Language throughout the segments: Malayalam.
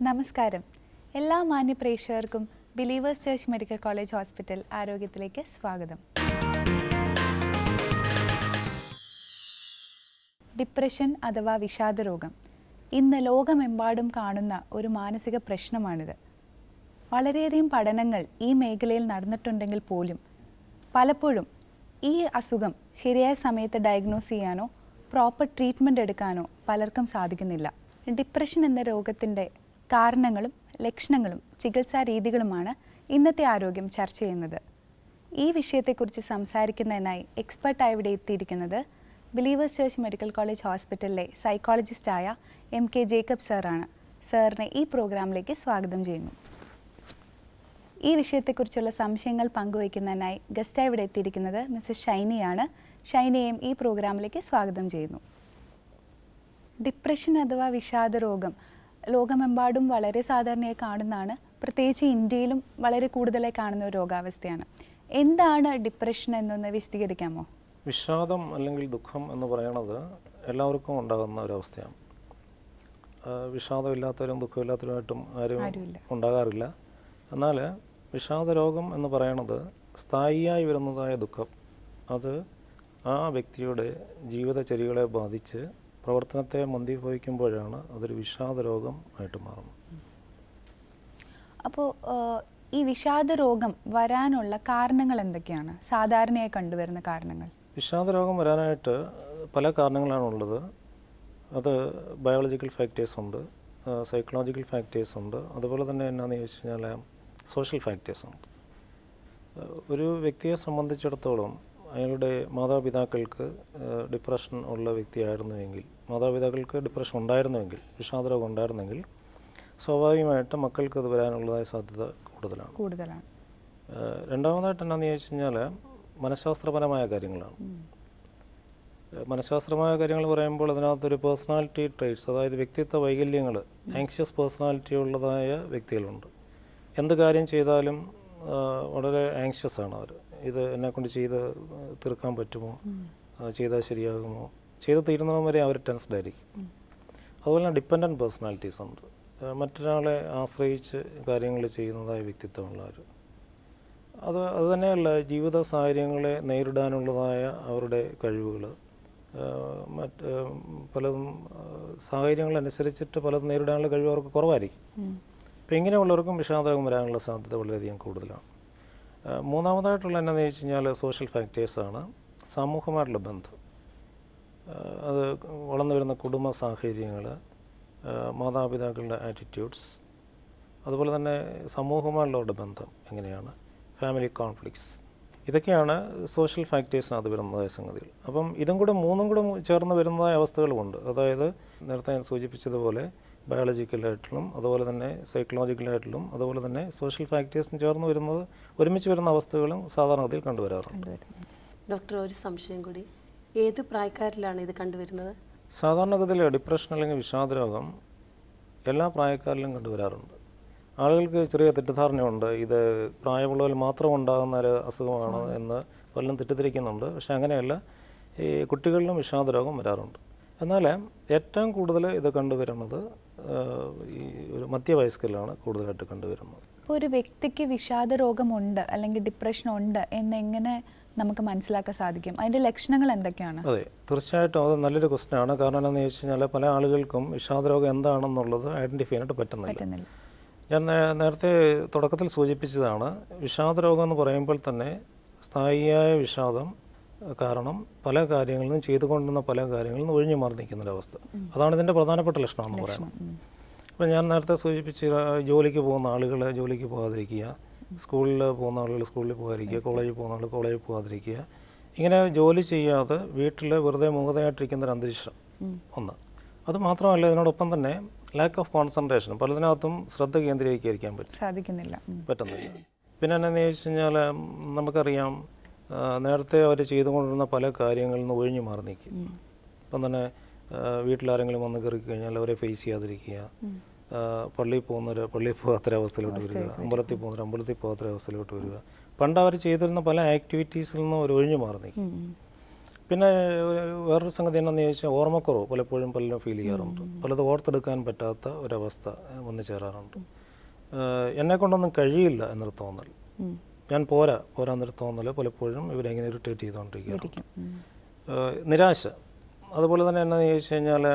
നമസ്കാരം എല്ലാ മാന്യ പ്രേക്ഷകർക്കും believers church medical college hospital ആരോഗ്യത്തിലേക്ക് സ്വാഗതം ഡിപ്രഷൻ അഥവാ വിഷാദരോഗം ഇന്ന് ലോകമെമ്പാടും കാണുന്ന ഒരു മാനസിക പ്രശ്നമാണിത് വളരെയധികം പഠനങ്ങൾ ഈ മേഖലയിൽ നടന്നിട്ടുണ്ടെങ്കിൽ പോലും പലപ്പോഴും ഈ അസുഖം ശരിയായ സമയത്ത് ഡയഗ്നോസ് ചെയ്യാനോ പ്രോപ്പർ ട്രീറ്റ്മെൻറ്റ് എടുക്കാനോ പലർക്കും സാധിക്കുന്നില്ല ഡിപ്രഷൻ എന്ന രോഗത്തിൻ്റെ കാരണങ്ങളും ലക്ഷണങ്ങളും ചികിത്സാ രീതികളുമാണ് ഇന്നത്തെ ആരോഗ്യം ചർച്ച ചെയ്യുന്നത് ഈ വിഷയത്തെക്കുറിച്ച് സംസാരിക്കുന്നതിനായി എക്സ്പെർട്ടായി ഇവിടെ എത്തിയിരിക്കുന്നത് ബിലീവേഴ്സ് ചർച്ച് മെഡിക്കൽ കോളേജ് ഹോസ്പിറ്റലിലെ സൈക്കോളജിസ്റ്റായ എം കെ ജേക്കബ് സാറാണ് സാറിനെ ഈ പ്രോഗ്രാമിലേക്ക് സ്വാഗതം ചെയ്യുന്നു ഈ വിഷയത്തെക്കുറിച്ചുള്ള സംശയങ്ങൾ പങ്കുവയ്ക്കുന്നതിനായി ഗസ്റ്റായി ഇവിടെ എത്തിയിരിക്കുന്നത് മിസ്സസ് ഷൈനിയാണ് ഷൈനിയെയും ഈ പ്രോഗ്രാമിലേക്ക് സ്വാഗതം ചെയ്യുന്നു ഡിപ്രഷൻ അഥവാ വിഷാദ രോഗം ലോകമെമ്പാടും വളരെ സാധാരണയായി കാണുന്നതാണ് പ്രത്യേകിച്ച് ഇന്ത്യയിലും വളരെ കൂടുതലായി കാണുന്ന ഒരു രോഗാവസ്ഥയാണ് എന്താണ് ഡിപ്രഷൻ എന്നൊന്ന് വിശദീകരിക്കാമോ വിഷാദം അല്ലെങ്കിൽ ദുഃഖം എന്ന് പറയുന്നത് എല്ലാവർക്കും ഉണ്ടാകുന്ന ഒരവസ്ഥയാണ് ആ, വിഷാദമില്ലാത്തവരും ദുഃഖമില്ലാത്തവരുമായിട്ടും ആരും ആരുമില്ല. ഉണ്ടാകാറില്ല എന്നാൽ വിഷാദ രോഗം എന്ന് പറയുന്നത് സ്ഥായിയായി വരുന്നതായ ദുഃഖം അത് ആ വ്യക്തിയുടെ ജീവിതചര്യകളെ ബാധിച്ച് പ്രവർത്തനത്തെ മന്ദീഭവിക്കുമ്പോഴാണ് അതൊരു വിഷാദ രോഗം ആയിട്ട് മാറുന്നത് അപ്പോൾ ഈ വിഷാദ രോഗം വരാനുള്ള കാരണങ്ങൾ എന്തൊക്കെയാണ് സാധാരണയായി കണ്ടുവരുന്ന കാരണങ്ങൾ വിഷാദ രോഗം വരാനായിട്ട് പല കാരണങ്ങളാണുള്ളത് അത് ബയോളജിക്കൽ ഫാക്ടേഴ്സ് ഉണ്ട് സൈക്കോളജിക്കൽ ഫാക്ടേഴ്സ് ഉണ്ട് അതുപോലെ തന്നെ എന്നാന്ന് ചോദിച്ചു കഴിഞ്ഞാൽ സോഷ്യൽ ഫാക്ടേഴ്സ് ഉണ്ട് ആ, ഒരു വ്യക്തിയെ സംബന്ധിച്ചിടത്തോളം അയാളുടെ മാതാപിതാക്കൾക്ക് ഡിപ്രഷൻ ഉള്ള വ്യക്തിയായിരുന്നുവെങ്കിൽ മാതാപിതാക്കൾക്ക് ഡിപ്രഷൻ ഉണ്ടായിരുന്നുവെങ്കിൽ വിഷാദരോഗം ഉണ്ടായിരുന്നെങ്കിൽ സ്വാഭാവികമായിട്ട് മക്കൾക്ക് അത് വരാനുള്ളതായ സാധ്യത കൂടുതലാണ് കൂടുതലാണ് ഏഹ് രണ്ടാമതായിട്ട് എന്നാന്ന് ചോദിച്ചു കഴിഞ്ഞാൽ മനഃശാസ്ത്രപരമായ കാര്യങ്ങളാണ് ഏഹ് മനഃശാസ്ത്രമായ കാര്യങ്ങൾ പറയുമ്പോൾ അതിനകത്തൊരു പേഴ്സണാലിറ്റി ട്രേറ്റ്സ് അതായത് വ്യക്തിത്വ വൈകല്യങ്ങൾ ആങ്ഷ്യസ് പേഴ്സണാലിറ്റി ഉള്ളതായ വ്യക്തികളുണ്ട് എന്ത് കാര്യം ചെയ്താലും ആഹ് വളരെ ആങ്ഷ്യസ് ആണ് അവർ ഇത് എന്നെ കൊണ്ട് ചെയ്ത് തീർക്കാൻ പറ്റുമോ ആ, ചെയ്താൽ ശരിയാകുമോ ചെയ്ത് തീരുന്നവൻ വരെ അവർ ടെൻസ്ഡ് ആയിരിക്കും അതുപോലെ തന്നെ ഡിപ്പെൻഡൻറ്റ് പേഴ്സണാലിറ്റീസ് ഉണ്ട് ഏഹ് മറ്റൊരാളെ ആശ്രയിച്ച് കാര്യങ്ങൾ ചെയ്യുന്നതായ വ്യക്തിത്വമുള്ളവർ അത് അത് തന്നെയല്ല ജീവിത സാഹചര്യങ്ങളെ നേരിടാനുള്ളതായ അവരുടെ കഴിവുകൾ മറ്റ് ഏഹ് പലതും ഏഹ് സാഹചര്യങ്ങളനുസരിച്ചിട്ട് പലതും നേരിടാനുള്ള കഴിവ് അവർക്ക് കുറവായിരിക്കും ഉം. അപ്പോൾ ഇങ്ങനെയുള്ളവർക്കും വിഷാദരോഗം വരാനുള്ള സാധ്യത വളരെയധികം കൂടുതലാണ് ഏഹ് മൂന്നാമതായിട്ടുള്ള എന്നാന്ന് വെച്ച് കഴിഞ്ഞാൽ സോഷ്യൽ ഫാക്ടേഴ്സാണ് സാമൂഹമായിട്ടുള്ള ബന്ധം ഏഹ് അത് വളർന്നു വരുന്ന കുടുംബ സാഹചര്യങ്ങൾ മാതാപിതാക്കളുടെ ആറ്റിറ്റ്യൂഡ്സ് അതുപോലെ തന്നെ സമൂഹമായിട്ടുള്ളവരുടെ ബന്ധം എങ്ങനെയാണ് ഫാമിലി കോൺഫ്ലിക്ട്സ് ഇതൊക്കെയാണ് സോഷ്യൽ ഫാക്ടേഴ്സിനകത്ത് വരുന്നതായ സംഗതികൾ അപ്പം ഇതും കൂടെ മൂന്നും കൂടെ മു- ചേർന്ന് വരുന്നതായ അവസ്ഥകളുമുണ്ട് അതായത് നേരത്തെ ഞാൻ സൂചിപ്പിച്ചതുപോലെ ബയോളജിക്കലായിട്ടും അതുപോലെ തന്നെ സൈക്കോളജിക്കലായിട്ടും അതുപോലെ തന്നെ സോഷ്യൽ ഫാക്ടേഴ്സും ചേർന്ന് വരുന്നത് ഒരുമിച്ച് വരുന്ന അവസ്ഥകളും സാധാരണഗതിയിൽ കണ്ടുവരാറുണ്ട് കണ്ടുവരുന്നത് ഡോക്ടർ ഒരു സംശയം കൂടി ഏത് പ്രായക്കാരിലാണ് ഇത് കണ്ടുവരുന്നത് സാധാരണഗതിയിൽ ഡിപ്രഷൻ അല്ലെങ്കിൽ വിഷാദരോഗം എല്ലാ പ്രായക്കാരിലും കണ്ടുവരാറുണ്ട് ആളുകൾക്ക് ചെറിയ തെറ്റിദ്ധാരണയുണ്ട് ഇത് പ്രായമുള്ളവരിൽ മാത്രം ഉണ്ടാകുന്ന ഒരു അസുഖമാണ് എന്ന് പലരും തെറ്റിദ്ധരിക്കുന്നുണ്ട് പക്ഷെ അങ്ങനെയല്ല ഈ കുട്ടികളിലും വിഷാദരോഗം വരാറുണ്ട് എന്നാൽ ഏറ്റവും കൂടുതൽ ഇത് കണ്ടുവരുന്നത് ആ, ഈ ഒരു മധ്യവയസ്കരിലാണ് കൂടുതലായിട്ട് കണ്ടുവരുന്നത് ഇപ്പോൾ ഒരു വ്യക്തിക്ക് വിഷാദ രോഗമുണ്ട് അല്ലെങ്കിൽ ഡിപ്രഷൻ ഉണ്ട് എന്നെങ്ങനെ നമുക്ക് മനസ്സിലാക്കാൻ സാധിക്കും അതിൻ്റെ ലക്ഷണങ്ങൾ എന്തൊക്കെയാണ് അതെ തീർച്ചയായിട്ടും അത് നല്ലൊരു ക്വസ്റ്റ്യൻ ആണ് കാരണം എന്താണെന്ന് ചോദിച്ചു കഴിഞ്ഞാൽ പല ആളുകൾക്കും വിഷാദരോഗം എന്താണെന്നുള്ളത് ഐഡൻറ്റിഫൈ ചെയ്യാനായിട്ട് പറ്റുന്നില്ല പറ്റുന്നില്ല ഞാൻ നേ- നേരത്തെ തുടക്കത്തിൽ സൂചിപ്പിച്ചതാണ് വിഷാദരോഗം എന്ന് പറയുമ്പോൾ തന്നെ സ്ഥായിയായ വിഷാദം അഹ് കാരണം പല കാര്യങ്ങളിൽ നിന്നും ചെയ്തുകൊണ്ടിരുന്ന പല കാര്യങ്ങളിൽ നിന്ന് ഒഴിഞ്ഞു മാറി നിൽക്കുന്ന ഒരവസ്ഥ അതാണ് ഇതിൻ്റെ പ്രധാനപ്പെട്ട ലക്ഷണം എന്ന് പറയുന്നത് അപ്പോൾ ഞാൻ നേരത്തെ സൂചിപ്പിച്ച ആ, ജോലിക്ക് പോകുന്ന ആളുകൾ ജോലിക്ക് പോകാതിരിക്കുക സ്കൂളിൽ പോകുന്ന ആളുകൾ സ്കൂളിൽ പോകാതിരിക്കുക കോളേജിൽ പോകുന്ന ആളുകൾ കോളേജിൽ പോകാതിരിക്കുക ഇങ്ങനെ ജോലി ചെയ്യാതെ വീട്ടിൽ വെറുതെ മുഖതയായിട്ടിരിക്കുന്ന ഒരു അന്തരീക്ഷം ഒന്ന് അത് മാത്രമല്ല ഇതിനോടൊപ്പം തന്നെ ലാക്ക് ഓഫ് കോൺസെൻട്രേഷൻ പലതിനകത്തും ശ്രദ്ധ കേന്ദ്രീകരിക്കാൻ പറ്റും സാധിക്കുന്നില്ല ഉം. പറ്റുന്നില്ല പിന്നെ എന്നാന്ന് ചോദിച്ചു കഴിഞ്ഞാൽ നമുക്കറിയാം ആ, നേരത്തെ അവർ ചെയ്തുകൊണ്ടിരുന്ന പല കാര്യങ്ങളിൽ നിന്ന് ഒഴിഞ്ഞു മാറി നിൽക്കും ഇപ്പം തന്നെ ആ, വീട്ടിലാരെങ്കിലും വന്ന് കയറി കഴിഞ്ഞാൽ അവരെ ഫേസ് ചെയ്യാതിരിക്കുക ആ, പള്ളിയിൽ പോകുന്നവർ പള്ളിയിൽ പോകാത്തൊരവസ്ഥയിലോട്ട് വരിക അമ്പലത്തിൽ പോകുന്നവർ അമ്പലത്തിൽ പോകാത്തൊരവസ്ഥയിലോട്ട് വരിക പണ്ട് അവർ ചെയ്തിരുന്ന പല ആക്ടിവിറ്റീസിൽ നിന്നും അവർ ഒഴിഞ്ഞു മാറി നിൽക്കും ഉം. പിന്നെ ഏഹ്, വേറൊരു സംഗതി എന്നാന്ന് ചോദിച്ചാൽ ഓർമ്മക്കുറവ് പലപ്പോഴും പലരും ഫീൽ ചെയ്യാറുണ്ട് പലത് ഓർത്തെടുക്കാൻ പറ്റാത്ത ഒരവസ്ഥ ഏഹ്, വന്നു ചേരാറുണ്ട് ഏഹ്, എന്നെ കൊണ്ടൊന്നും കഴിയില്ല എന്നൊരു തോന്നൽ ഉം. ഞാൻ പോരാ പോരാന്നൊരു തോന്നൽ പലപ്പോഴും ഇവരെങ്ങനെ ഇറിറ്റേറ്റ് ചെയ്തുകൊണ്ടിരിക്കുകയാണ് ഇരിക്കും. ഉം. ഏഹ് നിരാശ അതുപോലെ തന്നെ എന്നാന്ന് ചോദിച്ചു കഴിഞ്ഞാൽ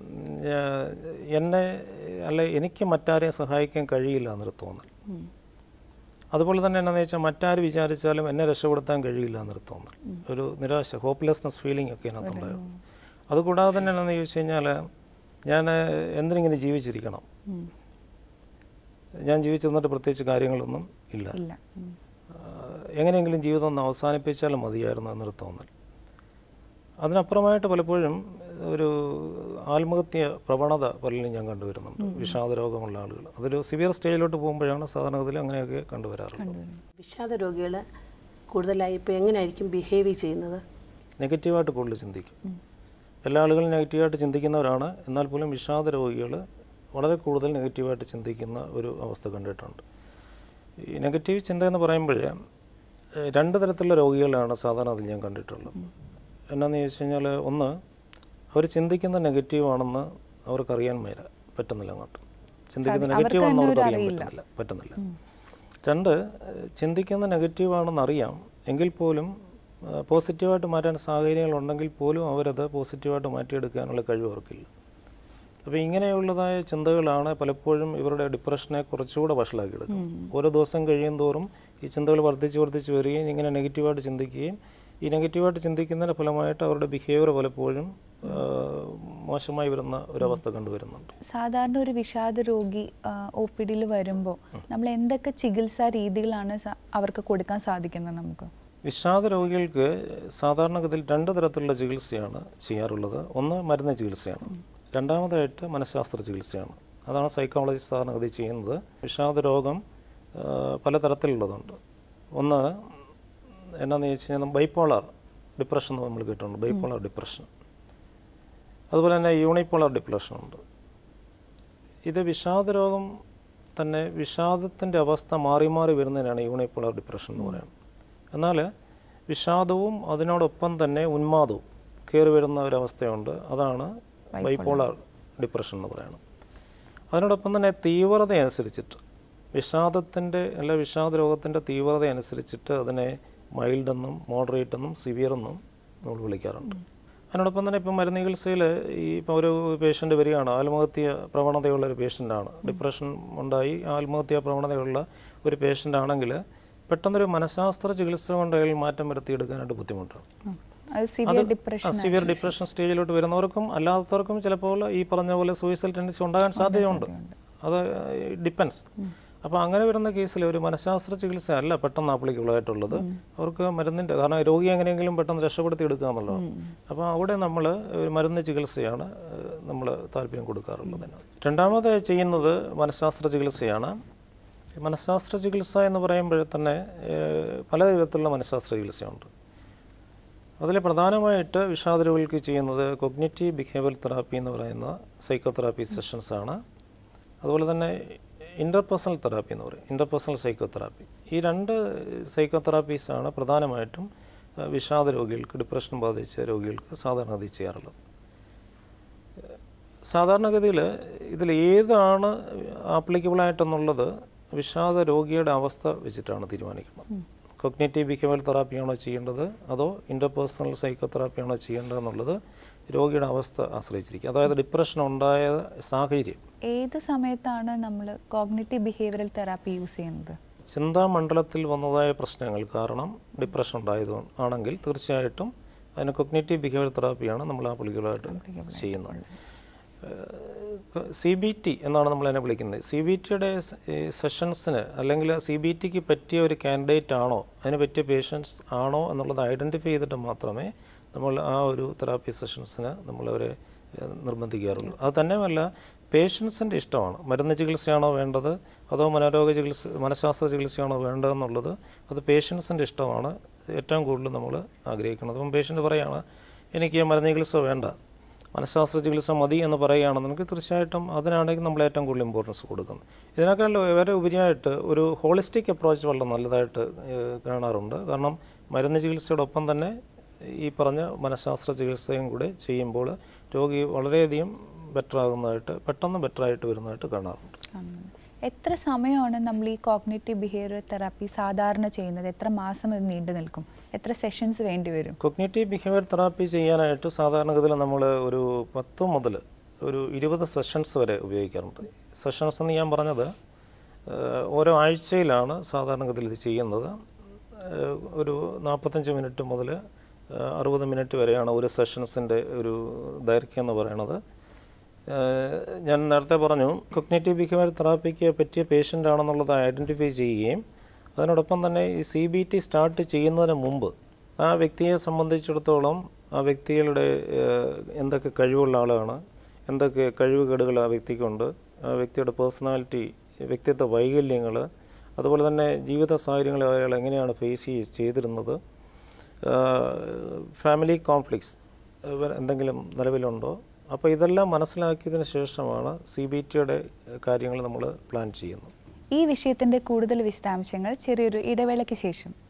എന്നെ അല്ല എനിക്ക് മറ്റാരെയും സഹായിക്കാൻ കഴിയില്ല എന്നൊരു തോന്നൽ ഉം. അതുപോലെ തന്നെ എന്നാന്ന് വെച്ചാൽ മറ്റാര് വിചാരിച്ചാലും എന്നെ രക്ഷപ്പെടുത്താൻ കഴിയില്ല എന്നൊരു തോന്നൽ ഒരു നിരാശ ഹോപ്പ്ലെസ്നെസ് ഫീലിംഗ് ഒക്കെ അതിനകത്തുണ്ടാകും അതുകൂടാതെ തന്നെ എന്നാന്ന് ചോദിച്ചു കഴിഞ്ഞാൽ ഞാൻ എന്തിനിങ്ങനെ ജീവിച്ചിരിക്കണം ഉം. ഞാൻ ജീവിച്ചിരുന്നിട്ട് പ്രത്യേകിച്ച് കാര്യങ്ങളൊന്നും ഇല്ല ഇല്ല ഉം. ആഹ് എങ്ങനെയെങ്കിലും ജീവിതം ഒന്ന് അവസാനിപ്പിച്ചാലും മതിയായിരുന്നു എന്നൊരു തോന്നൽ അതിനപ്പുറമായിട്ട് പലപ്പോഴും ഒരു ആത്മഹത്യ പ്രവണത പലരും ഞാൻ കണ്ടുവരുന്നുണ്ട് വിഷാദ രോഗമുള്ള ആളുകൾ അതൊരു സിവിയർ സ്റ്റേജിലോട്ട് പോകുമ്പോഴാണ് സാധാരണഗതിയിൽ അങ്ങനെയൊക്കെ കണ്ടുവരാറുള്ളത് വിഷാദ രോഗികൾ കൂടുതലായി ഇപ്പോൾ എങ്ങനെയായിരിക്കും ബിഹേവ് ചെയ്യുന്നത് നെഗറ്റീവായിട്ട് കൂടുതൽ ചിന്തിക്കും എല്ലാ ആളുകളും നെഗറ്റീവായിട്ട് ചിന്തിക്കുന്നവരാണ് എന്നാൽ പോലും വിഷാദ രോഗികൾ വളരെ കൂടുതൽ നെഗറ്റീവായിട്ട് ചിന്തിക്കുന്ന ഒരു അവസ്ഥ കണ്ടിട്ടുണ്ട് ഈ നെഗറ്റീവ് ചിന്ത എന്ന് പറയുമ്പോൾ രണ്ട് തരത്തിലുള്ള രോഗികളാണ് സാധാരണ അതിൽ ഞാൻ കണ്ടിട്ടുള്ളത് എന്നാന്ന് ചോദിച്ചു കഴിഞ്ഞാൽ ഒന്ന് അവർ ചിന്തിക്കുന്ന നെഗറ്റീവാണെന്ന് അവർക്കറിയാൻ മേല പറ്റുന്നില്ല അങ്ങോട്ട് ചിന്തിക്കുന്ന സാധി- നെഗറ്റീവ് അവർക്ക് ആണെന്ന് തന്നെ അവർക്ക് ഒരു അറിയാൻ അറിയില്ല. പറ്റുന്നില്ല പറ്റുന്നില്ല രണ്ട് ഏഹ് ചിന്തിക്കുന്ന നെഗറ്റീവാണെന്ന് അറിയാം എങ്കിൽ പോലും ഏഹ് പോസിറ്റീവായിട്ട് മാറ്റാൻ സാഹചര്യങ്ങൾ ഉണ്ടെങ്കിൽ പോലും അവരത് പോസിറ്റീവായിട്ട് മാറ്റിയെടുക്കാനുള്ള കഴിവ് അവർക്കില്ല അപ്പോൾ ഇങ്ങനെയുള്ളതായ ചിന്തകളാണ് പലപ്പോഴും ഇവരുടെ ഡിപ്രഷനെ കുറച്ചുകൂടെ വഷളാക്കിയെടുക്കും ഓരോ ദിവസം കഴിയും തോറും ഈ ചിന്തകൾ വർദ്ധിച്ച് വർദ്ധിച്ച് വരികയും ഇങ്ങനെ നെഗറ്റീവായിട്ട് ചിന്തിക്കുകയും ഈ നെഗറ്റീവായിട്ട് ചിന്തിക്കുന്നതിൻ്റെ ഫലമായിട്ട് അവരുടെ ബിഹേവിയർ പലപ്പോഴും ഏഹ് മോശമായി വരുന്ന ഒരവസ്ഥ കണ്ടുവരുന്നുണ്ട് സാധാരണ ഒരു വിഷാദ രോഗി ഒ പി ഡിയിൽ വരുമ്പോൾ നമ്മൾ എന്തൊക്കെ ചികിത്സാ രീതികളാണ് സ- അവർക്ക് കൊടുക്കാൻ സാധിക്കുന്നത് നമുക്ക് വിഷാദ രോഗികൾക്ക് സാധാരണഗതിയിൽ രണ്ട് തരത്തിലുള്ള ചികിത്സയാണ് ചെയ്യാറുള്ളത് ഒന്ന് മരുന്ന് ചികിത്സയാണ് രണ്ടാമതായിട്ട് മനഃശാസ്ത്ര ചികിത്സയാണ് അതാണ് സൈക്കോളജിസ്റ്റ് സാധാരണഗതി ചെയ്യുന്നത് വിഷാദ രോഗം ആ, പലതരത്തിലുള്ളതുണ്ട് ഒന്ന് എന്നാന്ന് ചോദിച്ചു കഴിഞ്ഞാൽ ബൈപ്പോളാർ ഡിപ്രഷൻ എന്ന് നമ്മൾ കേട്ടിട്ടുണ്ട് ബൈപ്പോളാർ ഡിപ്രഷൻ അതുപോലെ തന്നെ യൂണിപ്പോളാർ ഡിപ്രഷൻ ഉണ്ട് ഇത് വിഷാദ രോഗം തന്നെ വിഷാദത്തിൻ്റെ അവസ്ഥ മാറി മാറി വരുന്നതിനാണ് യൂണിപ്പോളാർ ഡിപ്രഷൻ എന്ന് പറയുന്നത് എന്നാൽ വിഷാദവും അതിനോടൊപ്പം തന്നെ ഉന്മാദവും കയറി വരുന്ന ഒരവസ്ഥയുണ്ട് അതാണ് ബൈപ്പോളാർ ഡിപ്രഷൻ എന്ന് പറയുന്നത് അതിനോടൊപ്പം തന്നെ തീവ്രത അനുസരിച്ചിട്ട് വിഷാദത്തിൻ്റെ അല്ല വിഷാദ രോഗത്തിൻ്റെ തീവ്രത അനുസരിച്ചിട്ട് അതിനെ മൈൽഡ് എന്നും മോഡറേറ്റ് എന്നും സിവിയർ എന്നും നമ്മൾ വിളിക്കാറുണ്ട് അതിനോടൊപ്പം തന്നെ ഇപ്പം മരുന്ന് ചികിത്സയിൽ ഈ ഇപ്പോൾ ഒരു പേഷ്യൻ്റ് വരികയാണ് ആത്മഹത്യ പ്രവണതയുള്ള ഒരു പേഷ്യൻ്റാണ് ഡിപ്രഷൻ ഉണ്ടായി ആത്മഹത്യ പ്രവണതയുള്ള ഒരു പേഷ്യൻ്റ് ആണെങ്കിൽ പെട്ടെന്നൊരു മനഃശാസ്ത്ര ചികിത്സ കൊണ്ട് അയാൾ മാറ്റം വരുത്തിയെടുക്കാനായിട്ട് ബുദ്ധിമുട്ടാണ് ഉം. അത് സിവിയർ ഡിപ്രഷൻ സിവിയർ ഡിപ്രഷൻ സ്റ്റേജിലോട്ട് വരുന്നവർക്കും അല്ലാത്തവർക്കും ചിലപ്പോൾ ഈ പറഞ്ഞ പോലെ സൂയിസൈഡ് ടെൻഡൻസി ഉണ്ടാകാൻ സാധ്യതയുണ്ട് അത് ഡിപ്പെൻസ് അപ്പോൾ അങ്ങനെ വരുന്ന കേസിൽ ഒരു മനഃശാസ്ത്ര ചികിത്സ അല്ല പെട്ടെന്ന് ആപ്ലിക്കബിൾ ആയിട്ടുള്ളത് അവർക്ക് മരുന്നിൻ്റെ കാരണം രോഗി എങ്ങനെയെങ്കിലും പെട്ടെന്ന് രക്ഷപ്പെടുത്തി എടുക്കുക എന്നുള്ളതാണ് അപ്പോൾ അവിടെ നമ്മൾ ഒരു മരുന്ന് ചികിത്സയാണ് നമ്മൾ താല്പര്യം കൊടുക്കാറുള്ളത് രണ്ടാമത് ചെയ്യുന്നത് മനഃശാസ്ത്ര ചികിത്സയാണ് ഈ മനഃശാസ്ത്ര ചികിത്സ എന്ന് പറയുമ്പോൾ തന്നെ ഏഹ്, പല തരത്തിലുള്ള മനഃശാസ്ത്ര ചികിത്സയുണ്ട് അതിൽ പ്രധാനമായിട്ട് വിഷാദ രോഗികൾക്ക് ചെയ്യുന്നത് കൊഗ്നിറ്റീവ് ബിഹേവിയർ തെറാപ്പി എന്ന് പറയുന്ന സൈക്കോതെറാപ്പി സെഷൻസ് ആണ് അതുപോലെ തന്നെ ഇൻ്റർപേഴ്സണൽ തെറാപ്പി എന്ന് പറയും ഇൻ്റർപേഴ്സണൽ സൈക്കോതെറാപ്പി ഈ രണ്ട് സൈക്കോതെറാപ്പീസാണ് പ്രധാനമായിട്ടും ഏഹ്, വിഷാദ രോഗികൾക്ക് ഡിപ്രഷൻ ബാധിച്ച രോഗികൾക്ക് സാധാരണഗതി ചെയ്യാറുള്ളത് സാധാരണഗതിയിൽ ഇതിൽ ഏതാണ് ആപ്ലിക്കബിൾ ആയിട്ടെന്നുള്ളത് വിഷാദ രോഗിയുടെ അവസ്ഥ വെച്ചിട്ടാണ് തീരുമാനിക്കുന്നത് കൊഗ്നേറ്റീവ് ബിഹേവിയർ തെറാപ്പിയാണോ ചെയ്യേണ്ടത് അതോ ഇൻ്റർപേഴ്സണൽ സൈക്കോതെറാപ്പിയാണോ ചെയ്യേണ്ടത് എന്നുള്ളത് രോഗിയുടെ അവസ്ഥ ആശ്രയിച്ചിരിക്കും അതായത് ഡിപ്രഷൻ ഉണ്ടായ സാഹചര്യം ഏത് സമയത്താണ് നമ്മൾ കോഗ്നിറ്റീവ് ബിഹേവിയറൽ തെറാപ്പി യൂസ് ചെയ്യുന്നത് ചിന്താമണ്ഡലത്തിൽ വന്നതായ പ്രശ്നങ്ങൾ കാരണം ഡിപ്രഷൻ ഉണ്ടായത് ആണെങ്കിൽ തീർച്ചയായിട്ടും അതിന് കൊഗ്നേറ്റീവ് ബിഹേവിയർ തെറാപ്പിയാണ് നമ്മൾ ആപ്ലിക്കബിളായിട്ട് ചെയ്യുന്നത് സി ബി ടി എന്നാണ് നമ്മൾ അതിനെ വിളിക്കുന്നത് സി ബി ടിയുടെ സെഷൻസിന് അല്ലെങ്കിൽ സി ബി ടിക്ക് പറ്റിയ ഒരു കാൻഡിഡേറ്റ് ആണോ അതിന് പറ്റിയ പേഷ്യൻസ് ആണോ എന്നുള്ളത് ഐഡൻറ്റിഫൈ ചെയ്തിട്ട് മാത്രമേ നമ്മൾ ആ ഒരു തെറാപ്പി സെഷൻസിന് നമ്മളവരെ ഏഹ്, നിർബന്ധിക്കാറുള്ളൂ അത് തന്നെയുമല്ല പേഷ്യൻസിൻ്റെ ഇഷ്ടമാണ് മരുന്ന് ചികിത്സയാണോ വേണ്ടത് അതോ മനോരോഗ ചികിത്സ മനഃശാസ്ത്ര ചികിത്സയാണോ വേണ്ടതെന്നുള്ളത് അത് പേഷ്യൻസിൻ്റെ ഇഷ്ടമാണ് ഏറ്റവും കൂടുതൽ നമ്മൾ ആഗ്രഹിക്കുന്നത് അപ്പം പേഷ്യൻ്റ് പറയുകയാണ് എനിക്ക് മരുന്ന് ചികിത്സ വേണ്ട മനഃശാസ്ത്ര ചികിത്സ മതി എന്ന് പറയുകയാണെന്നുണ്ടെങ്കിൽ തീർച്ചയായിട്ടും അതിനാണെങ്കിൽ നമ്മൾ ഏറ്റവും കൂടുതൽ ഇമ്പോർട്ടൻസ് കൊടുക്കുന്നത് ഇതിനേക്കാൾ വളരെ ഉപരിയായിട്ട് ഒരു ഹോളിസ്റ്റിക് അപ്രോച്ച് വളരെ നല്ലതായിട്ട് ഏഹ്, കാണാറുണ്ട് കാരണം മരുന്ന് ചികിത്സയോടൊപ്പം തന്നെ ഈ പറഞ്ഞ മനഃശാസ്ത്ര ചികിത്സയും കൂടെ ചെയ്യുമ്പോൾ രോഗി വളരെയധികം ബെറ്റർ ആകുന്നതായിട്ട് പെട്ടെന്ന് ബെറ്റർ ആയിട്ട് വരുന്നതായിട്ട് കാണാറുണ്ട് കാണുന്നത് എത്ര സമയമാണ് നമ്മൾ ഈ കോഗ്നേറ്റീവ് ബിഹേവിയർ തെറാപ്പി സാധാരണ ചെയ്യുന്നത് എത്ര മാസം ഇത് നീണ്ടു നിൽക്കും എത്ര സെഷൻസ് വേണ്ടി വരും കൊഗ്നേറ്റീവ് ബിഹേവിയർ തെറാപ്പി ചെയ്യാനായിട്ട് സാധാരണഗതിയിൽ നമ്മൾ ഒരു പത്ത് മുതൽ ഒരു ഇരുപത് സെഷൻസ് വരെ ഉപയോഗിക്കാറുണ്ട് സെഷൻസ് എന്ന് ഞാൻ പറഞ്ഞത് ഏഹ്, ഓരോ ആഴ്ചയിലാണ് സാധാരണഗതിയിൽ ഇത് ചെയ്യുന്നത് ഏഹ്, ഒരു നാൽപ്പത്തഞ്ച് മിനിറ്റ് മുതൽ അറുപത് മിനിറ്റ് വരെയാണ് ഒരു സെഷൻസിൻ്റെ ഒരു ദൈർഘ്യം എന്ന് പറയുന്നത് ഏഹ്, ഞാൻ നേരത്തെ പറഞ്ഞു കൊഗ്നേറ്റീവ് ബിഹേവിയർ തെറാപ്പിക്ക് പറ്റിയ പേഷ്യൻ്റ് ആണെന്നുള്ളത് ഐഡൻറ്റിഫൈ ചെയ്യുകയും അതിനോടൊപ്പം തന്നെ ഈ സി ബി ടി സ്റ്റാർട്ട് ചെയ്യുന്നതിന് മുമ്പ് ആ വ്യക്തിയെ സംബന്ധിച്ചിടത്തോളം ആ വ്യക്തികളുടെ ഏഹ്, എന്തൊക്കെ കഴിവുള്ള ആളാണ് എന്തൊക്കെ കഴിവുകേടുകൾ ആ വ്യക്തിക്കുണ്ട് ആ വ്യക്തിയുടെ പേഴ്സണാലിറ്റി വ്യക്തിത്വ വൈകല്യങ്ങൾ അതുപോലെ തന്നെ ജീവിത സാഹചര്യങ്ങൾ അയാൾ എങ്ങനെയാണ് ഫേസ് ചെയ്തിരുന്നത് ഫാമിലി കോൺഫ്ലിക്ട്സ് എന്തെങ്കിലും നിലവിലുണ്ടോ അപ്പോൾ ഇതെല്ലാം മനസ്സിലാക്കിയതിന് ശേഷമാണ് സി ബി ടിയുടെ കാര്യങ്ങൾ നമ്മൾ പ്ലാൻ ചെയ്യുന്നത് ഈ വിഷയത്തിന്റെ കൂടുതൽ വിശദാംശങ്ങൾ ചെറിയൊരു ഇടവേളയ്ക്ക് ശേഷം